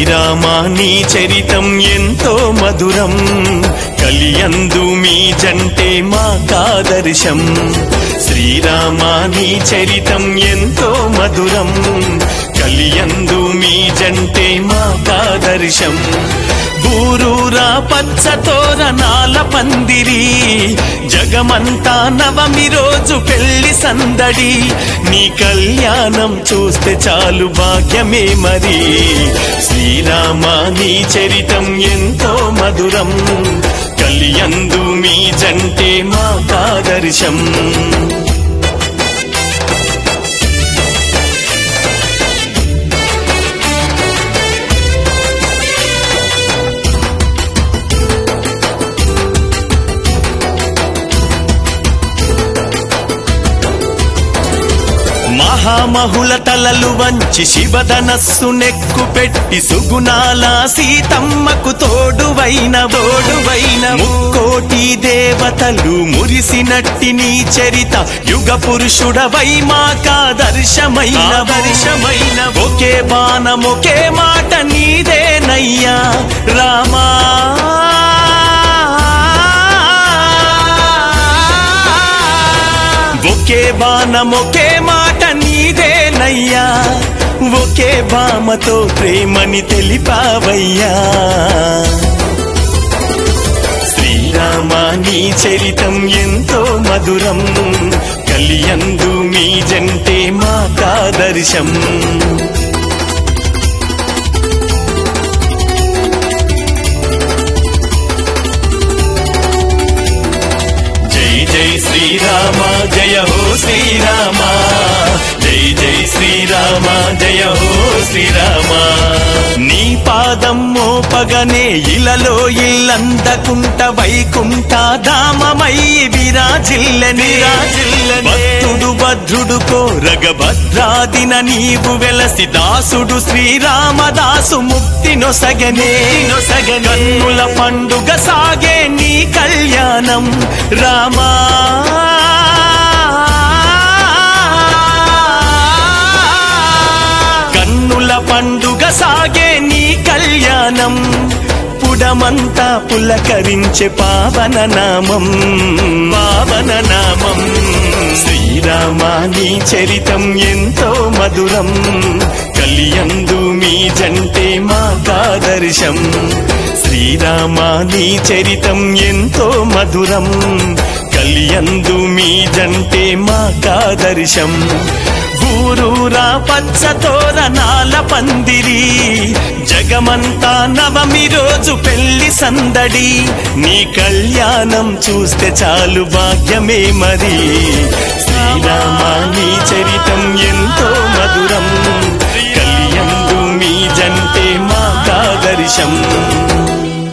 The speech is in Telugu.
శ్రీరామా నీ చరితం ఎంతో మధురం కలియందు మీ జంటే మాకాదర్శం శ్రీరామా నీ చరితం ఎంతో మధురం కలియందు మీ జంటే మాకాదర్శం బూరూరా పచ్చ తోరణాల పందిరి జగమంతా నవమి రోజు పెళ్లి సందడి నీ కళ్యాణం చూస్తే చాలు భాగ్యమే మరి శ్రీరామ నీ చరితం ఎంతో మధురం కలియందు మీ జంటే మాకాదర్శం మహామహుల తలలు వంచి శివధనస్సు నెక్కు పెట్టి సుగుణాల సీతమ్మకు తోడువైన తోడువైన ముక్కోటి దేవతలు మురిసినట్టి నీ చరిత యుగ పురుషుడవై మాకాదర్శమైన దర్శమైన ఒకే బాణం ఒకే మాట నీదేనయ్యా రామా ఒకే బాణం ఒకే మాట నీదేనయ్యా ఒకే బామతో ప్రేమని తెలిపావయ్యా శ్రీరామ నీ చరితం ఎంతో మధురం కలియందు మీ జంటే మాకాదర్శం జై జై శ్రీరామ జయ హో శ్రీరామ జై జై శ్రీరామ జయ హో శ్రీరామ నీ పాదం మోపగనే ఇలలో ఇల్లందకుంట వైకుంఠ ధామమై విరాజిల్లని భక్తుడు భద్రుడు కోరగ భద్రాదిన నీవు వెలసి దాసుడు శ్రీరామదాసు ముక్తి నొసగనే నొసగనుల పండుగ సాగే నీ కళ్యాణం రామా కన్నుల పండుగ సాగే నీ కళ్యాణం పుడమంతా పులకరించే పావన నామం పావన నామం శ్రీరామ నీ చరితం ఎంతో మధురం కలియందు మీ జంటే మాకాదర్శం శ్రీరామ నీ చరితం ఎంతో మధురం కలియందు మీ జంటే మాకాదర్శం ఊరూరా పచ్చ తోరణాల పందిరి జగమంతా నవమి రోజు పెళ్లి సందడి నీ కళ్యాణం చూస్తే చాలు భాగ్యమే మరి శ్రీరామ నీ చరితం ఎంతో మధురం కలియందు మీ జంటే మాకాదర్శం